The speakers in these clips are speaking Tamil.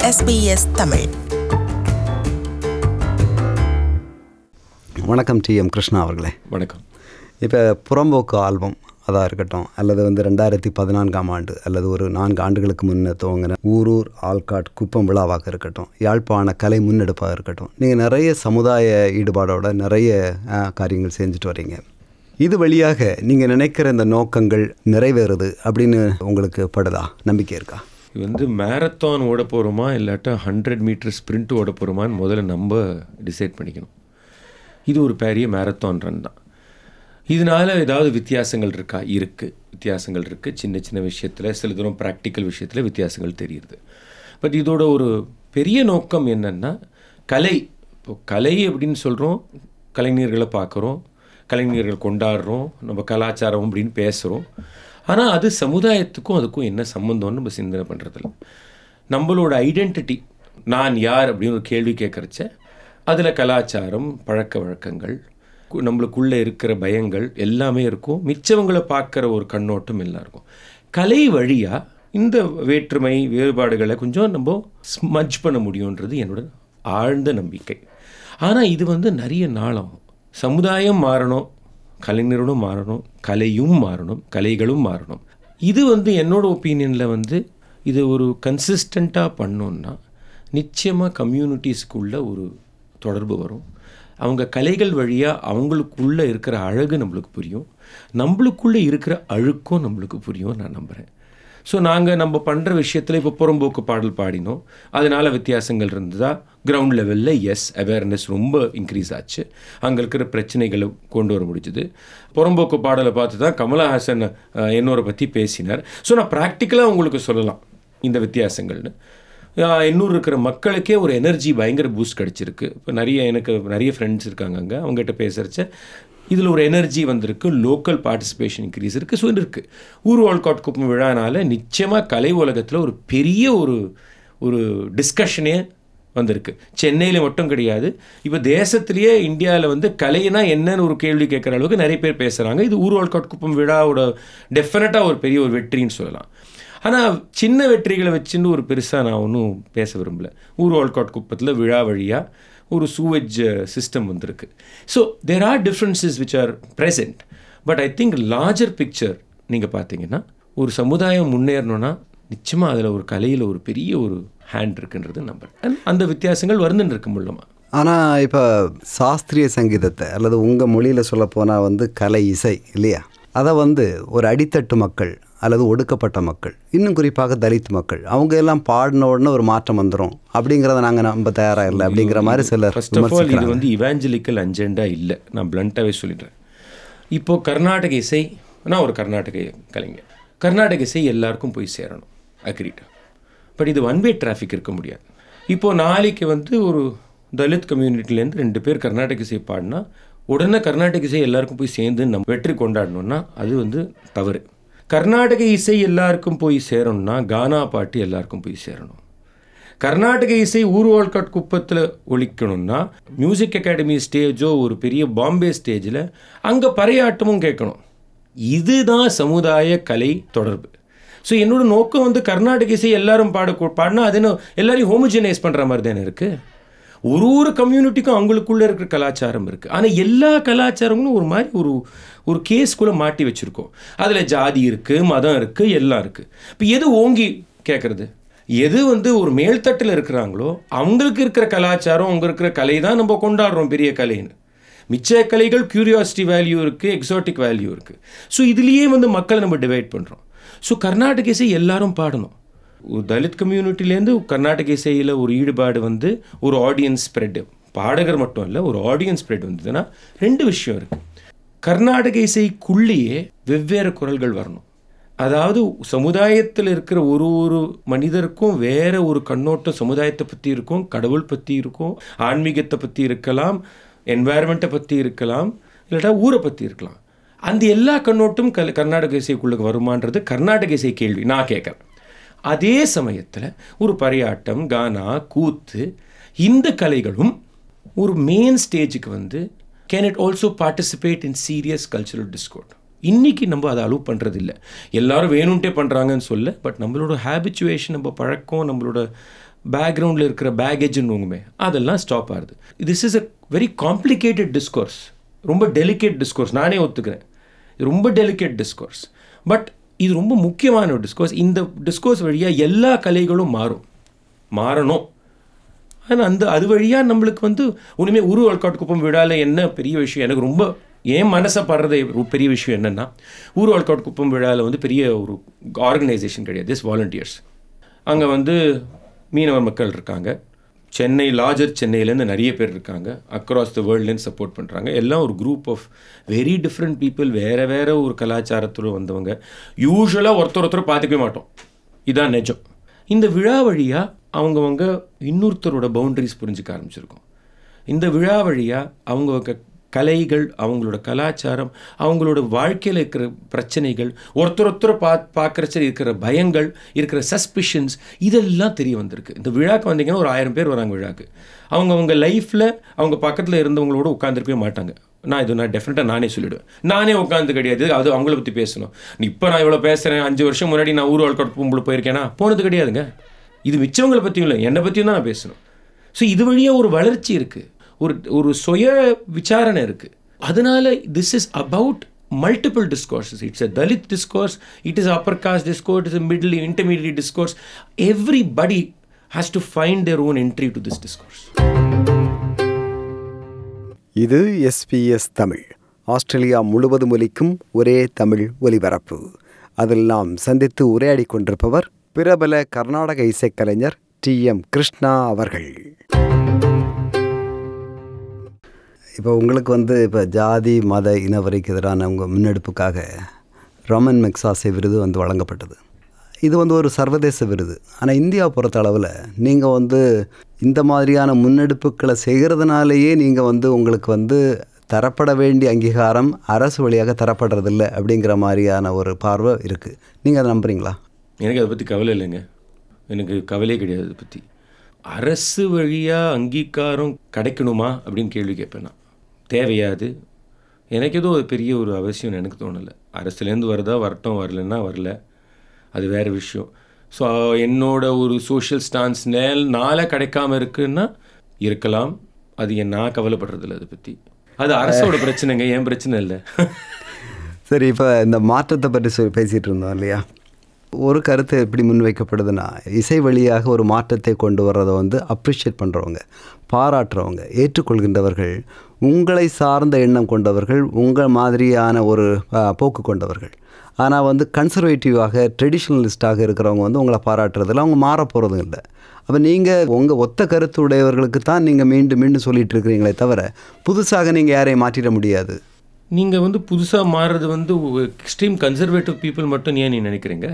SBS தமிழ் வணக்கம் டி எம் கிருஷ்ணா அவர்களே வணக்கம் இப்போ புறம்போக்கு ஆல்பம் அதாக இருக்கட்டும் அல்லது வந்து ரெண்டாயிரத்தி பதினான்காம் ஆண்டு அல்லது ஒரு நான்கு ஆண்டுகளுக்கு முன்னே துவங்கின ஊரூர் ஆல்காட் குப்பம் விழாவாக இருக்கட்டும் யாழ்ப்பாண கலை முன்னெடுப்பாக இருக்கட்டும் நீங்கள் நிறைய சமுதாய ஈடுபாடோட நிறைய அஹ், காரியங்கள் செஞ்சுட்டு வரீங்க இது வழியாக நீங்கள் நினைக்கிற இந்த நோக்கங்கள் நிறைவேறுது அப்படின்னு உங்களுக்கு படுதா நம்பிக்கை இருக்கா இது வந்து மேரத்தான் ஓட போகிறோமா இல்லாட்டா ஹண்ட்ரட் மீட்டர் ஸ்ப்ரிண்ட் ஓட போகிறோமான்னு முதல்ல நம்ம டிசைட் பண்ணிக்கணும் இது ஒரு பெரிய மேரத்தான் ரன் தான் இதனால ஏதாவது வித்தியாசங்கள் இருக்கா இருக்குது வித்தியாசங்கள் இருக்குது சின்ன சின்ன விஷயத்தில் சில தூரம் ப்ராக்டிக்கல் விஷயத்தில் வித்தியாசங்கள் தெரியுது பட் இதோட ஒரு பெரிய நோக்கம் என்னென்னா கலை இப்போ கலை அப்படின்னு சொல்கிறோம் கலைஞர்களை பார்க்குறோம் கலைஞர்கள் கொண்டாடுறோம் நம்ம கலாச்சாரம் அப்படின்னு பேசுகிறோம் ஆனால் அது சமுதாயத்துக்கும் அதுக்கும் என்ன சம்மந்தம்னு நம்ம சிந்தனை பண்ணுறதில்ல நம்மளோட ஐடென்டிட்டி நான் யார் அப்படின்னு ஒரு கேள்வி கேட்குறச்ச அதில் கலாச்சாரம் பழக்க வழக்கங்கள் கு- நம்மளுக்குள்ளே இருக்கிற பயங்கள் எல்லாமே இருக்கும் மிச்சவங்களை பார்க்குற ஒரு கண்ணோட்டம் எல்லாம் இருக்கும் கலை வழியாக இந்த வேற்றுமை வேறுபாடுகளை கொஞ்சம் நம்ம ஸ்மஜ் பண்ண முடியுன்றது என்னோட ஆழ்ந்த நம்பிக்கை ஆனால் இது வந்து நிறைய நாளாகும் சமுதாயம் மாறணும் கலைஞர்களும் மாறணும் கலையும் மாறணும் கலைகளும் மாறணும் இது வந்து என்னோட ஒப்பீனியனில் வந்து இது ஒரு கன்சிஸ்டண்ட்டாக பண்ணோன்னா நிச்சயமாக கம்யூனிட்டிஸ்க்குள்ள ஒரு தொடர்பு வரும் அவங்க கலைகள் வழியாக அவங்களுக்குள்ளே இருக்கிற அழகு நம்மளுக்கு புரியும் நம்மளுக்குள்ளே இருக்கிற அழுக்கும் நம்மளுக்கு புரியும் நான் நம்புகிறேன் ஸோ நாங்கள் நம்ம பண்ணுற விஷயத்தில் இப்போ புறம்போக்கு பாடல் பாடினோம் அதனால் வித்தியாசங்கள் இருந்ததா கிரவுண்ட் லெவலில் எஸ் அவேர்னஸ் ரொம்ப இன்க்ரீஸ் ஆச்சு அங்கே இருக்கிற பிரச்சனைகளை கொண்டு வர முடிஞ்சுது புறம்போக்கு பாடலை பார்த்து தான் கமலஹாசன் அஹ், என்னோரை பற்றி பேசினார் ஸோ நான் ப்ராக்டிக்கலாக உங்களுக்கு சொல்லலாம் இந்த வித்தியாசங்கள்னு ஆஹ் இன்னூர் இருக்கிற மக்களுக்கே ஒரு எனர்ஜி பயங்கர பூஸ்ட் கிடச்சிருக்கு இப்போ நிறைய எனக்கு நிறைய ஃப்ரெண்ட்ஸ் இருக்காங்க அங்கே அவங்ககிட்ட பேசுகிறச்ச இதில் ஒரு எனர்ஜி வந்திருக்கு லோக்கல் பார்ட்டிசிபேஷன் இன்க்ரீஸ் இருக்குது ஸோ இருக்குது ஊர் வால்காட் குப்பம் விழானால நிச்சயமாக கலை உலகத்தில் ஒரு பெரிய ஒரு ஒரு டிஸ்கஷனே வந்திருக்கு சென்னையில் மட்டும் கிடையாது இப்போ தேசத்திலேயே இந்தியாவில் வந்து கலைனா என்னன்னு ஒரு கேள்வி கேட்குற அளவுக்கு நிறைய பேர் பேசுகிறாங்க இது ஊர் வால்காட் குப்பம் விழாவோட டெஃபினட்டாக ஒரு பெரிய ஒரு வெற்றின்னு சொல்லலாம் ஆனால் சின்ன வெற்றிகளை வச்சுன்னு ஒரு பெருசாக நான் ஒன்றும் பேச விரும்பல ஊர் வால்காட் குப்பத்தில் விழா வழியாக ஒரு சூவேஜ் சிஸ்டம் வந்திருக்கு so there are differences which are present but I think larger picture நீங்கள் பார்த்தீங்கன்னா ஒரு சமுதாயம் முன்னேறணும்னா நிச்சயமாக அதில் ஒரு கலையில் ஒரு பெரிய ஒரு ஹேண்ட் இருக்குன்றது நம்பர் அண்ட் அந்த வித்தியாசங்கள் வருந்துன்னு இருக்கு மூலமாக ஆனால் இப்போ சாஸ்திரிய சங்கீதத்தை அல்லது உங்கள் மொழியில் சொல்லப்போனால் வந்து கலை இசை இல்லையா அதை வந்து ஒரு அடித்தட்டு மக்கள் அல்லது ஒடுக்கப்பட்ட மக்கள் இன்னும் குறிப்பாக தலித் மக்கள் அவங்க எல்லாம் பாடின உடனே ஒரு மாற்றம் வந்துடும் அப்படிங்கிறத நாங்கள் நம்ப தயாராக இல்லை அப்படிங்கிற மாதிரி சிலர் ஃபர்ஸ்ட் ஆஃப் ஆல் இது விமர்சிக்கிறாங்க வந்து இவாஞ்சலிக்கல் அஜெண்டா இல்லை நான் பிளண்ட்டாகவே சொல்லிடுறேன் இப்போ கர்நாடக இசை நான் ஒரு கர்நாடக கலைஞர் கர்நாடக இசை எல்லாருக்கும் போய் சேரணும் அக்ரிட் பட் இது ஒன் வே டிராஃபிக் இருக்க முடியாது இப்போ நாளைக்கு வந்து ஒரு தலித் கம்யூனிட்டிலேருந்து ரெண்டு பேர் கர்நாடக இசை பாடினா உடனே கர்நாடக இசை எல்லாருக்கும் போய் சேர்ந்து நம்ம வெற்றி கொண்டாடணும்னா அது வந்து தவறு கர்நாடக இசை எல்லாருக்கும் போய் சேரணும்னா கானா பாட்டு எல்லாருக்கும் போய் சேரணும் கர்நாடக இசை ஊர்வால்காட் குப்பத்தில் ஒழிக்கணும்னா மியூசிக் அகாடமி ஸ்டேஜோ ஒரு பெரிய பாம்பே ஸ்டேஜில் அங்கே பறையாட்டமும் கேட்கணும் இதுதான் சமுதாய கலை தொடர்பு ஸோ என்னோட நோக்கம் வந்து கர்நாடக இசை எல்லாரும் பாட பாடினா அது என்ன எல்லாரையும் ஹோமோஜனைஸ் பண்ணுற மாதிரி தானே இருக்குது ஒரு ஒரு கம்யூனிட்டிக்கும் அவங்களுக்குள்ளே இருக்கிற கலாச்சாரம் இருக்குது ஆனால் எல்லா கலாச்சாரங்களும் ஒரு மாதிரி ஒரு ஒரு கேஸ்குள்ளே மாட்டி வச்சுருக்கோம் அதில் ஜாதி இருக்குது மதம் இருக்குது எல்லாம் இருக்குது இப்போ எது ஓங்கி கேட்குறது எது வந்து ஒரு மேல்தட்டில் இருக்கிறாங்களோ அவங்களுக்கு இருக்கிற கலாச்சாரம் அவங்க இருக்கிற கலை தான் நம்ம கொண்டாடுறோம் பெரிய கலைன்னு மிச்ச கலைகள் கியூரியாசிட்டி வேல்யூ இருக்குது எக்ஸாட்டிக் வேல்யூ இருக்குது ஸோ இதுலேயே வந்து மக்களை நம்ம டிவைட் பண்ணுறோம் ஸோ கர்நாடக இசை எல்லாரும் பாடணும் ஒரு தலித் கம்யூனிட்டிலேருந்து கர்நாடக இசையில் ஒரு ஈடுபாடு வந்து ஒரு ஆடியன்ஸ் ஸ்ப்ரெட் பாடகர் மட்டும் இல்லை ஒரு ஆடியன்ஸ் ஸ்ப்ரெட் வந்ததுன்னா ரெண்டு விஷயம் இருக்குது கர்நாடக இசைக்குள்ளேயே வெவ்வேறு குரல்கள் வரணும் அதாவது சமுதாயத்தில் இருக்கிற ஒரு ஒரு மனிதருக்கும் வேற ஒரு கண்ணோட்டம் சமுதாயத்தை பற்றி இருக்கும் கடவுள் பற்றி இருக்கும் ஆன்மீகத்தை பற்றி இருக்கலாம் என்வாயர்மெண்ட்டை பற்றி இருக்கலாம் இல்லாட்டா ஊரை பற்றி இருக்கலாம் அந்த எல்லா கண்ணோட்டும் கல் கர்நாடக இசைக்குள்ளே வருமான்றது கர்நாடக இசை கேள்வி நான் கேட்குறேன் அதே சமயத்தில் ஒரு பறையாட்டம் கானா கூத்து இந்த கலைகளும் ஒரு மெயின் ஸ்டேஜுக்கு வந்து can it also participate in serious cultural discourse இன்னைக்கு நம்ம அதை அலோவ் பண்ணுறது இல்லை எல்லாரும் வேணும்ட்டே பண்ணுறாங்கன்னு சொல்ல பட் நம்மளோட ஹேபிச்சுவேஷன் நம்ம பழக்கம் நம்மளோட பேக்ரவுண்டில் இருக்கிற பேகேஜ்னுங்குமே அதெல்லாம் ஸ்டாப் ஆகுது this is a very complicated discourse ரொம்ப டெலிகேட் டிஸ்கோர்ஸ் நானே ஒத்துக்கிறேன் இது ரொம்ப டெலிகேட் டிஸ்கோர்ஸ் பட் இது ரொம்ப முக்கியமான ஒரு டிஸ்கோர்ஸ் இந்த டிஸ்கோர்ஸ் வழியாக எல்லா கலைகளும் மாறும் மாறணும் ஆனால் அந்த அது வழியாக நம்மளுக்கு வந்து உண்மையே உரு ஆல்காட் குப்பம் விழாவில் என்ன பெரிய விஷயம் எனக்கு ரொம்ப ஏன் மனசை படுறது ஒரு பெரிய விஷயம் என்னென்னா ஊர் ஆல்காட் குப்பம் விழாவில் வந்து பெரிய ஒரு ஆர்கனைசேஷன் கிடையாது திஸ் வாலண்டியர்ஸ் அங்கே வந்து மீனவர் மக்கள் இருக்காங்க சென்னை லார்ஜர் சென்னையிலேருந்து நிறைய பேர் இருக்காங்க அக்ராஸ் த வேர்ல்ட்லேருந்து சப்போர்ட் பண்ணுறாங்க எல்லாம் ஒரு group of very different people வேறு வேறு ஒரு கலாச்சாரத்தில் வந்தவங்க யூஸ்வலாக ஒருத்தர் ஒருத்தர் பார்த்துக்கவே மாட்டோம் இதான் நிஜம் இந்த விழா வழியாக அவங்கவங்க இன்னொருத்தரோட பவுண்டரிஸ் புரிஞ்சுக்க ஆரம்பிச்சிருக்கோம் இந்த விழா வழியாக அவங்க கலைகள் அவங்களோட கலாச்சாரம் அவங்களோட வாழ்க்கையில் இருக்கிற பிரச்சனைகள் ஒருத்தர் ஒருத்தர் பா பார்க்குறச்ச இருக்கிற பயங்கள் இருக்கிற சஸ்பிஷன்ஸ் இதெல்லாம் தெரிய வந்திருக்கு இந்த விழாக்கு வந்தீங்கன்னா ஒரு ஆயிரம் பேர் வராங்க விழாக்கு அவங்க அவங்க லைஃப்பில் அவங்க பக்கத்தில் இருந்தவங்களோட உட்காந்துருக்கவே மாட்டாங்க நான் இது நான் டெஃபினட்டாக நானே சொல்லிவிடுவேன் நானே உட்காந்து கிடையாது அது அவங்கள பற்றி பேசணும் இப்போ நான் இவ்வளோ பேசுகிறேன் அஞ்சு வருஷம் முன்னாடி நான் ஊர் வாழ்க்கை கும்பல் போயிருக்கேனா போனது கிடையாதுங்க இது மிச்சவங்களை பற்றியும் இல்லை என்னை பற்றியும் தான் நான் பேசணும் ஸோ இது வழியாக ஒரு வளர்ச்சி இருக்குது ஒரு ஒரு சுய விசாரணை இருக்குது அதனால this is about multiple discourses it's a Dalit discourse it is upper caste discourse it's middle intermediate discourse everybody has to find their own entry to this discourse இது எஸ்பிஎஸ் தமிழ் ஆஸ்திரேலியா முழுவதும் ஒலிக்கும் ஒரே தமிழ் ஒலிபரப்பு அதில் நாம் சந்தித்து உரையாடி கொண்டிருப்பவர் பிரபல கர்நாடக இசைக்கலைஞர் டி எம் கிருஷ்ணா அவர்கள் இப்போ உங்களுக்கு வந்து இப்போ ஜாதி மத இனவரைக்கு எதிரான உங்கள் முன்னெடுப்புக்காக ரோமன் மெக்ஸாசை விருது வந்து வழங்கப்பட்டது இது வந்து ஒரு சர்வதேச விருது ஆனால் இந்தியா பொறுத்த அளவில் நீங்கள் வந்து இந்த மாதிரியான முன்னெடுப்புகளை செய்கிறதுனாலேயே நீங்கள் வந்து உங்களுக்கு வந்து தரப்பட வேண்டிய அங்கீகாரம் அரசு வழியாக தரப்படுறதில்ல அப்படிங்கிற மாதிரியான ஒரு பார்வை இருக்குது நீங்கள் அதை நம்புறீங்களா எனக்கு அதை பற்றி கவலை இல்லைங்க எனக்கு கவலையே கிடையாது அதை பற்றி அரசு வழியாக அங்கீகாரம் கிடைக்கணுமா அப்படின்னு கேள்வி கேட்பேன் நான் தேவையாது எனக்கு ஏதோ ஒரு பெரிய ஒரு அவசியம் எனக்கு தோணலை அரசுலேருந்து வருதா வரட்டும் வரலன்னா வரல அது வேறு விஷயம் ஸோ என்னோட ஒரு சோஷியல் ஸ்டான்ஸ் நேல் நாளை கிடைக்காம இருக்குன்னா இருக்கலாம் அது என் நான் கவலைப்படுறதில்ல அதை பற்றி அது அரசோட பிரச்சனைங்க என் பிரச்சனை இல்லை சரி இப்போ இந்த மாற்றத்தை பற்றி சொல்லி பேசிகிட்டு இருந்தோம் இல்லையா ஒரு கருத்து எப்படி முன்வைக்கப்படுதுன்னா இசை வழியாக ஒரு மாற்றத்தை கொண்டு வர்றதை வந்து அப்ரிஷியேட் பண்ணுறவங்க பாராட்டுறவங்க ஏற்றுக்கொள்கின்றவர்கள் உங்களை சார்ந்த எண்ணம் கொண்டவர்கள் உங்கள் மாதிரியான ஒரு போக்கு கொண்டவர்கள் ஆனால் வந்து கன்சர்வேட்டிவாக ட்ரெடிஷ்னலிஸ்டாக இருக்கிறவங்க வந்து உங்களை பாராட்டுறதில்ல அவங்க மாற போகிறதும் இல்லை அப்போ நீங்கள் உங்கள் ஒத்த கருத்து உடையவர்களுக்கு தான் நீங்கள் மீண்டும் மீண்டும் சொல்லிகிட்டு இருக்கிறீங்களே தவிர புதுசாக நீங்கள் யாரையும் மாற்றிட முடியாது நீங்கள் வந்து புதுசாக மாறுறது வந்து எக்ஸ்ட்ரீம் கன்சர்வேட்டிவ் பீப்புள் மட்டும் ஏன் நீ நினைக்கிறீங்க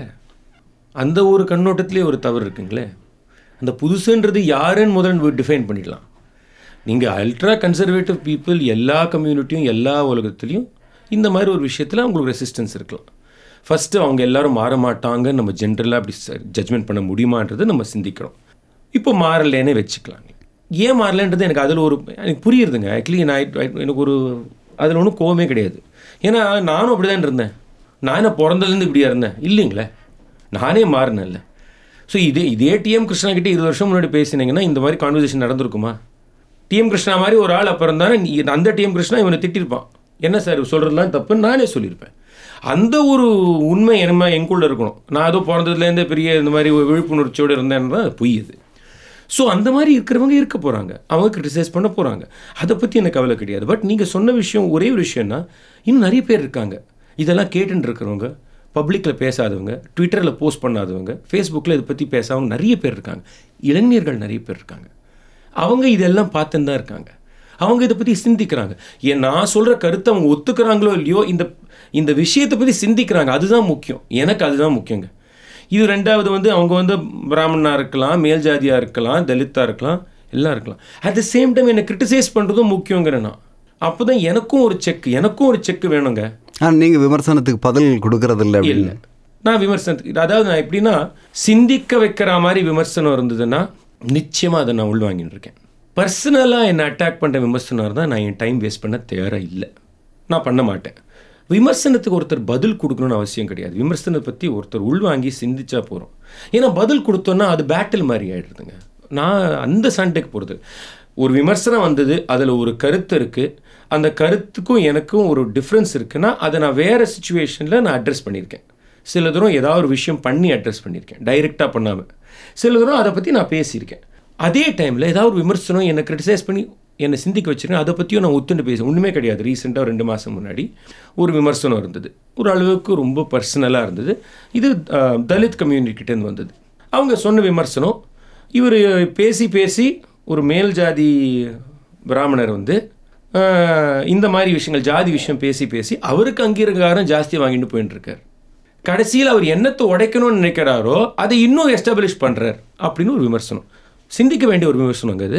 அந்த ஒரு கண்ணோட்டத்திலே ஒரு தவறு இருக்குங்களே அந்த புதுசுன்றது யாருன்னு முதல்ல டிஃபைன் பண்ணிடலாம் நீங்கள் அல்ட்ரா கன்சர்வேட்டிவ் பீப்புள் எல்லா கம்யூனிட்டியும் எல்லா உலகத்துலேயும் இந்த மாதிரி ஒரு விஷயத்தில் அவங்களுக்கு ரெசிஸ்டன்ஸ் இருக்கலாம் ஃபஸ்ட்டு அவங்க எல்லாரும் மாற மாட்டாங்கன்னு நம்ம ஜென்ரலாக அப்படி ஜட்ஜ்மெண்ட் பண்ண முடியுமான்றது நம்ம சிந்திக்கிறோம் இப்போ மாறலேனே வச்சுக்கலாம் ஏன் மாறலன்றது எனக்கு அதில் ஒரு எனக்கு புரியுறதுங்க ஆக்சுவலி நான் எனக்கு ஒரு அதில் ஒன்றும் கோவமே கிடையாது ஏன்னா நானும் அப்படி தான் இருந்தேன் நான் என்ன பிறந்ததுலேருந்து இப்படியா இருந்தேன் இல்லைங்களே நானே மாறினேன்ல ஸோ இதே இதே டிஎம் கிருஷ்ணா கிட்டே இருபது வருஷம் முன்னாடி பேசினீங்கன்னா இந்த மாதிரி கான்வர்சேஷன் நடந்திருக்குமா டிஎம் கிருஷ்ணா மாதிரி ஒரு ஆள் அப்புறம் தானே அந்த டிஎம் கிருஷ்ணா இவனை திட்டிருப்பான் என்ன சார் சொல்கிறதுலாம் தப்புன்னு நானே சொல்லியிருப்பேன் அந்த ஒரு உண்மை என்ன எங்குள்ள இருக்கணும் நான் ஏதோ பிறந்ததுலேருந்தே பெரிய இந்த மாதிரி விழிப்புணர்ச்சியோடு இருந்தேன்னா பொய் இது ஸோ அந்த மாதிரி இருக்கிறவங்க இருக்க போகிறாங்க அவங்க கிரிட்டிசைஸ் பண்ண போகிறாங்க அதை பற்றி எனக்கு கவலை கிடையாது பட் நீங்கள் சொன்ன விஷயம் ஒரே ஒரு விஷயம்னா இன்னும் நிறைய பேர் இருக்காங்க இதெல்லாம் கேட்டுன்னு இருக்கிறவங்க பப்ளிக்கில் பேசாதவங்க ட்விட்டரில் போஸ்ட் பண்ணாதவங்க ஃபேஸ்புக்கில் இதை பற்றி பேசாதவங்க நிறைய பேர் இருக்காங்க இளைஞர்கள் நிறைய பேர் இருக்காங்க அவங்க இதெல்லாம் பார்த்துன்னு தான் இருக்காங்க அவங்க இதை பற்றி சிந்திக்கிறாங்க ஏன் நான் சொல்கிற கருத்தை அவங்க ஒத்துக்கிறாங்களோ இல்லையோ இந்த இந்த விஷயத்தை பற்றி சிந்திக்கிறாங்க அதுதான் முக்கியம் எனக்கு அதுதான் முக்கியங்க இது ரெண்டாவது வந்து அவங்க வந்து பிராமணனாக இருக்கலாம் மேல் ஜாதியாக இருக்கலாம் தலித்தாக இருக்கலாம் எல்லாம் இருக்கலாம் அட் த சேம் டைம் என்னை கிரிட்டிசைஸ் பண்ணுறதும் முக்கியங்கிற நான் அப்போ தான் எனக்கும் ஒரு செக் எனக்கும் ஒரு செக் வேணுங்க ஆனால் நீங்கள் விமர்சனத்துக்கு பதில் கொடுக்கறதில்ல இல்லை நான் விமர்சனத்துக்கு அதாவது நான் எப்படின்னா சிந்திக்க வைக்கிற மாதிரி விமர்சனம் இருந்ததுன்னா நிச்சயமாக அதை நான் உள்வாங்கின்னு இருக்கேன் பர்சனலாக என்னை அட்டாக் பண்ணுற விமர்சனம் இருந்தால் நான் என் டைம் வேஸ்ட் பண்ண தயாராக இல்லை நான் பண்ண மாட்டேன் விமர்சனத்துக்கு ஒருத்தர் பதில் கொடுக்கணும்னு அவசியம் கிடையாது விமர்சனத்தை பற்றி ஒருத்தர் உள்வாங்கி சிந்திச்சா போகிறோம் ஏன்னா பதில் கொடுத்தோன்னா அது பேட்டில் மாதிரி ஆகிடுதுங்க நான் அந்த சண்டைக்கு போகிறது ஒரு விமர்சனம் வந்தது அதில் ஒரு கருத்து இருக்குது அந்த கருத்துக்கும் எனக்கும் ஒரு டிஃப்ரென்ஸ் இருக்குன்னா அதை நான் வேறு சுச்சுவேஷனில் நான் அட்ரஸ் பண்ணியிருக்கேன் சில தூரம் ஏதாவது ஒரு விஷயம் பண்ணி அட்ரஸ் பண்ணியிருக்கேன் டைரெக்டாக பண்ணாமல் சில தூரம் அதை பற்றி நான் பேசியிருக்கேன் அதே டைமில் ஏதாவது ஒரு விமர்சனம் என்னை கிரிட்டிசைஸ் பண்ணி என்னை சிந்திக்க வச்சிருக்கேன் அதை பற்றியும் நான் ஒத்துண்டு பேசுவேன் ஒன்றுமே கிடையாது ரீசெண்டாக ரெண்டு மாதம் முன்னாடி ஒரு விமர்சனம் இருந்தது ஒரு அளவுக்கு ரொம்ப பர்சனலாக இருந்தது இது அஹ், தலித் கம்யூனிட்டிகிட்டேருந்து வந்தது அவங்க சொன்ன விமர்சனம் இவர் பேசி பேசி ஒரு மேல் ஜாதி பிராமணர் வந்து அஹ், இந்த மாதிரி விஷயங்கள் ஜாதி விஷயம் பேசி பேசி அவருக்கு அங்கீகாரம் ஜாஸ்தி வாங்கிட்டு போயிட்டு இருக்கார் கடைசியில் அவர் என்னத்தை உடைக்கணும்னு நினைக்கிறாரோ அதை இன்னும் எஸ்டாப்ளிஷ் பண்ணுறார் அப்படின்னு ஒரு விமர்சனம் சிந்திக்க வேண்டிய ஒரு விமர்சனங்க அது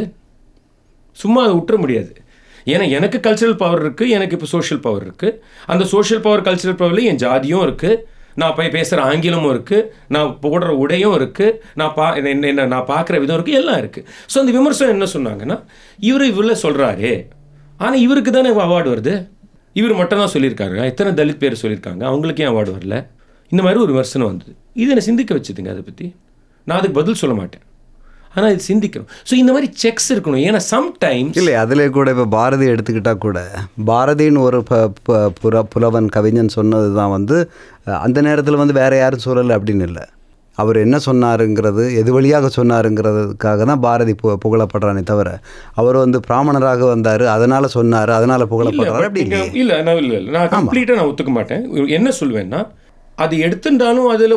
சும்மா அதை விட்டுற முடியாது ஏன்னா எனக்கு கல்ச்சரல் பவர் இருக்குது எனக்கு இப்போ சோஷியல் பவர் இருக்குது அந்த சோஷியல் பவர் கல்ச்சரல் பவரில் என் ஜாதியும் இருக்குது நான் போய் பேசுகிற ஆங்கிலமும் இருக்குது நான் போடுற உடையும் இருக்குது நான் பா என்ன என்ன நான் பார்க்குற விதம் இருக்குது எல்லாம் இருக்குது ஸோ அந்த விமர்சனம் என்ன சொன்னாங்கன்னா இவர் இவ்வளோ சொல்கிறாரே ஆனால் இவருக்கு தானே அவார்டு வருது இவர் மட்டும் தான் சொல்லியிருக்காரு எத்தனை தலித் பேர் சொல்லியிருக்காங்க அவங்களுக்கு ஏன் அவார்டு வரல இந்த மாதிரி ஒரு விமர்சனம் வந்தது இது என்னை சிந்திக்க வச்சுதுங்க அதை பற்றி நான் அதுக்கு பதில் சொல்ல மாட்டேன் ஆனால் இது சிந்திக்கணும் ஸோ இந்த மாதிரி செக்ஸ் இருக்கணும் ஏன்னா சம்டைம்ஸ் இல்லை அதில் கூட இப்போ பாரதி எடுத்துக்கிட்டா கூட பாரதின்னு ஒரு ப ப- புற புலவன் கவிஞன் சொன்னது தான் வந்து அஹ், அந்த நேரத்தில் வந்து வேற யாரும் சொல்லலை அப்படின்னு இல்லை அவர் என்ன சொன்னாருங்கிறது எது வழியாக சொன்னாருங்கிறதுக்காக தான் பாரதி பு புகழப்படுறானே தவிர அவர் வந்து பிராமணராக வந்தார் அதனால் சொன்னார் அதனால் புகழப்படுறாரு அப்படி நீங்க- இல்லையே இல்ல நான் இல்ல இல்ல நான் கம்ப்ளீட்டாக நான் ஒத்துக்க மாட்டேன் என்ன சொல்வேன்னா அது எடுத்துட்டாலும் அதில்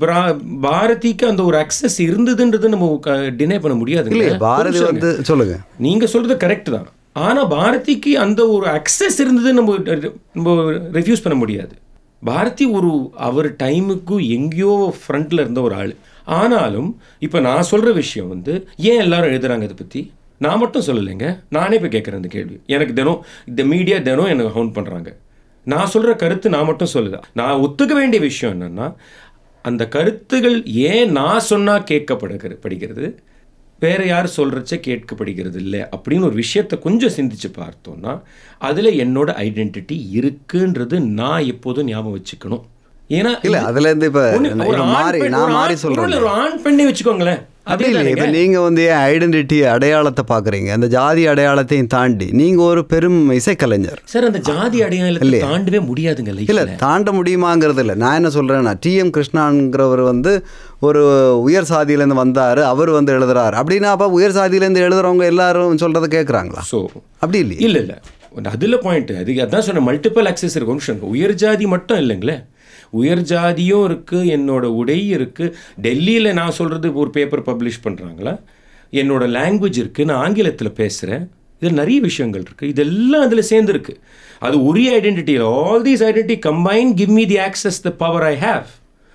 பாரதிக்கு அந்த ஒரு அக்சஸ் இருந்ததுன்றது நம்ம டினை பண்ண முடியாது இல்லையே பாரதி வந்து சொல்லுங்க நீங்க சொல்றது கரெக்ட் தான் ஆனா பாரதிக்கு அந்த ஒரு அக்சஸ் இருந்தது நம்ம நம்ம ரெஃப்யூஸ் பண்ண முடியாது பாரதி ஒரு அவர் டைமுக்கு எங்கேயோ ஃப்ரண்ட்ல இருந்த ஒரு ஆள் ஆனாலும் இப்போ நான் சொல்ற விஷயம் வந்து ஏன் எல்லாரும் எழுதுறாங்க இதை பத்தி நான் மட்டும் சொல்லலைங்க நானே போய் கேட்குறேன் இந்த கேள்வி எனக்கு தினம் இந்த மீடியா தினம் எனக்கு ஹவுண்ட் பண்றாங்க நான் சொல்ற கருத்து நான் மட்டும் சொல்லல நான் ஒத்துக்க வேண்டிய விஷயம் என்னன்னா அந்த கருத்துகள் ஏன் நான் சொன்னா கேட்கப்படுகிறது படிக்கிறது வேற யார் சொல்றச்ச கேட்கப்படுகிறது இல்லை அப்படின்னு ஒரு விஷயத்தை கொஞ்சம் சிந்திச்சு பார்த்தோம்னா அதுல என்னோட ஐடென்டிட்டி இருக்குன்றது நான் எப்போதும் ஞாபகம் வச்சுக்கணும் ஏன்னா இல்லை அதுலேருந்து இப்போ ஒண்ணு- ஒரு ஆண் மாறி பெண்- நான் ஒரு மாறி ஆண் சொல்கிறேன் ஒரு ஆண் பெண்ணை வச்சுக்கோங்களேன் அப்படி அதே இல்லை இப்போ தானேங்க. நீங்கள் வந்து ஏன் ஐடென்டிட்டி அடையாளத்தை பார்க்குறீங்க அந்த ஜாதி அடையாளத்தையும் தாண்டி நீங்கள் ஒரு பெரும் இசைக்கலைஞர் சார் அந்த ஜாதி அடையாளத்தை தாண்டவே முடியாதுங்க இல்லை லைஃப்ல தாண்ட முடியுமாங்கிறது இல்லை நான் என்ன சொல்கிறேன்னா டிஎம் கிருஷ்ணாங்கிறவர் வந்து ஒரு உயர் சாதியிலேருந்து வந்தார் அவர் வந்து எழுதுறாரு அப்படின்னா அப்போ உயர் சாதியிலேருந்து எழுதுறவங்க எல்லாரும் சொல்கிறத கேட்குறாங்களா ஸோ அப்படி இல்லையே இல்ல இல்ல அதில் பாயிண்ட் அது அதான் சொன்னேன் மல்டிபிள் ஆக்சஸ் இருக்கு ஒரு நிமிஷம் உயர் ஜாதி மட்டும் இல்லைங்களே உயர் ஜாதியும் இருக்கு என்னோட உடை இருக்கு டெல்லியில் நான் சொல்றது ஒரு பேப்பர் பப்ளிஷ் பண்றாங்களா என்னோட லாங்குவேஜ் இருக்கு நான் ஆங்கிலத்தில் பேசுறேன் இதில் நிறைய விஷயங்கள் இருக்கு இதெல்லாம் அதில் சேர்ந்துருக்கு அது ஒரே identity all these identity combine give me the access the power I have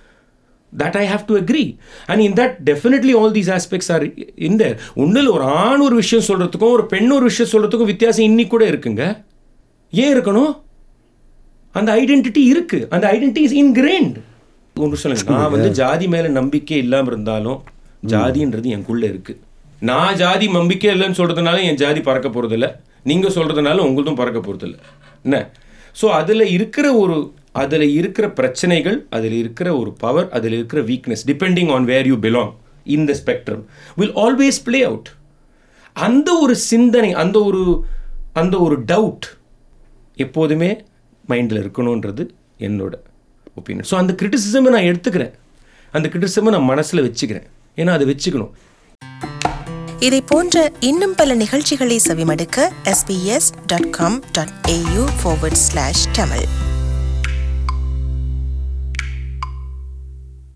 that I have to agree. And in that, definitely all these aspects are in there. ஒன்றில் ஒரு ஆண் ஒரு விஷயம் சொல்கிறதுக்கும் ஒரு பெண் ஒரு விஷயம் சொல்கிறதுக்கும் வித்தியாசம் இன்னி கூட இருக்குங்க ஏன் இருக்கணும் அந்த ஐடென்டிட்டி இருக்கு அந்த ஐடென்டிட்டி இஸ் இன்கிரேண்ட் ஒன்று சொல்லுங்க நான் வந்து ஜாதி மேலே நம்பிக்கை இல்லாமல் இருந்தாலும் ஜாதின்றது எனக்குள்ள இருக்கு நான் ஜாதி நம்பிக்கை இல்லைன்னு சொல்கிறதுனால என் ஜாதி பறக்க போகிறதில்ல நீங்கள் சொல்கிறதுனால உங்களுதும் பறக்க போகிறதில்ல என்ன ஸோ அதில் இருக்கிற ஒரு அதில் இருக்கிற பிரச்சனைகள் அதில் இருக்கிற ஒரு பவர் அதில் இருக்கிற weakness depending on where you belong in the spectrum will always play out அந்த ஒரு சிந்தனை அந்த ஒரு அந்த ஒரு டவுட் எப்போதுமே மைண்டில் இருக்கணுன்றது என்னோட ஒப்பீனியன் ஸோ அந்த கிரிட்டிசிசமை நான் எடுத்துக்கிறேன் அந்த கிரிட்டிசிசமை நான் மனசில் வச்சுக்கிறேன் ஏன்னா அதை வச்சுக்கணும் இதை போன்ற இன்னும் பல நிகழ்ச்சிகளை செவிமடுக்க sbs.com.au forward slash tamil